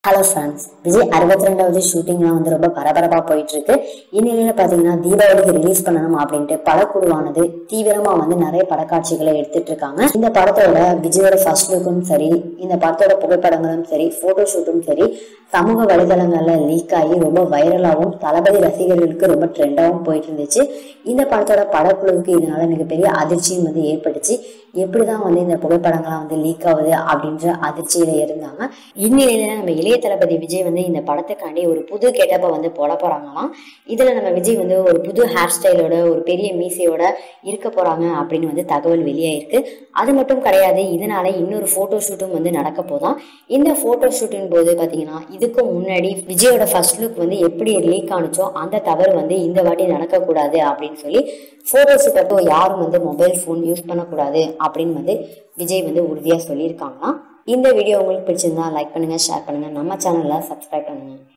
hello friends Vijay அறுபத்தி ரெண்டாவது ஷூட்டிங்லாம் வந்து ரொம்ப பரபரப்பாக போயிட்டு இருக்கு இந்நிலையில பார்த்தீங்கன்னா தீபாவளிக்கு ரிலீஸ் பண்ணணும் அப்படின்ட்டு படக்குழுவானது தீவிரமா வந்து நிறைய படக்காட்சிகளை எடுத்துட்டு இருக்காங்க இந்த படத்தோட விஜயோட ஃபர்ஸ்ட் லுக்கும் சரி இந்த படத்தோட புகைப்படங்களும் சரி போட்டோ ஷூட்டும் சரி சமூக வலைதளங்கள்ல லீக் ஆகி ரொம்ப வைரலாகவும் தளபதி ரசிகர்களுக்கு ரொம்ப ட்ரெண்டாகவும் போயிட்டு இருந்துச்சு இந்த படத்தோட படக்குழுவுக்கு இதனால மிகப்பெரிய அதிர்ச்சியும் வந்து ஏற்பட்டுச்சு எப்படிதான் வந்து இந்த புகைப்படங்கள்லாம் வந்து லீக் ஆகுது அப்படின்ற அதிர்ச்சியில இருந்தாங்க இந்நிலையில நம்ம இளைய தளபதி விஜய் வந்து இந்த படத்துக்காண்டி ஒரு புது கெட்டப்பை வந்து போட போறாங்களாம் இதுல நம்ம விஜய் வந்து ஒரு புது ஹேர் ஸ்டைலோட ஒரு பெரிய மீசையோட இருக்க போறாங்க அப்படின்னு வந்து தகவல் வெளியாயிருக்கு அது மட்டும் கிடையாது இதனால இன்னொரு போட்டோ ஷூட்டும் வந்து நடக்க போதாம் இந்த போட்டோ ஷூட்டின் போது பாத்தீங்கன்னா இதுக்கு முன்னாடி விஜயோட ஃபர்ஸ்ட் லுக் வந்து எப்படி லீக் ஆனுச்சோ அந்த தவறு வந்து இந்த வாட்டி நடக்கக்கூடாது அப்படின்னு சொல்லி போட்டோ ஷூட் அப்போ யாரும் வந்து மொபைல் ஃபோன் யூஸ் பண்ணக்கூடாது அப்படின்னு வந்து விஜய் வந்து உறுதியாக சொல்லியிருக்காங்களாம் இந்த வீடியோ உங்களுக்கு பிடிச்சிருந்தா லைக் பண்ணுங்க ஷேர் பண்ணுங்க நம்ம சேனலை சப்ஸ்கிரைப் பண்ணுங்க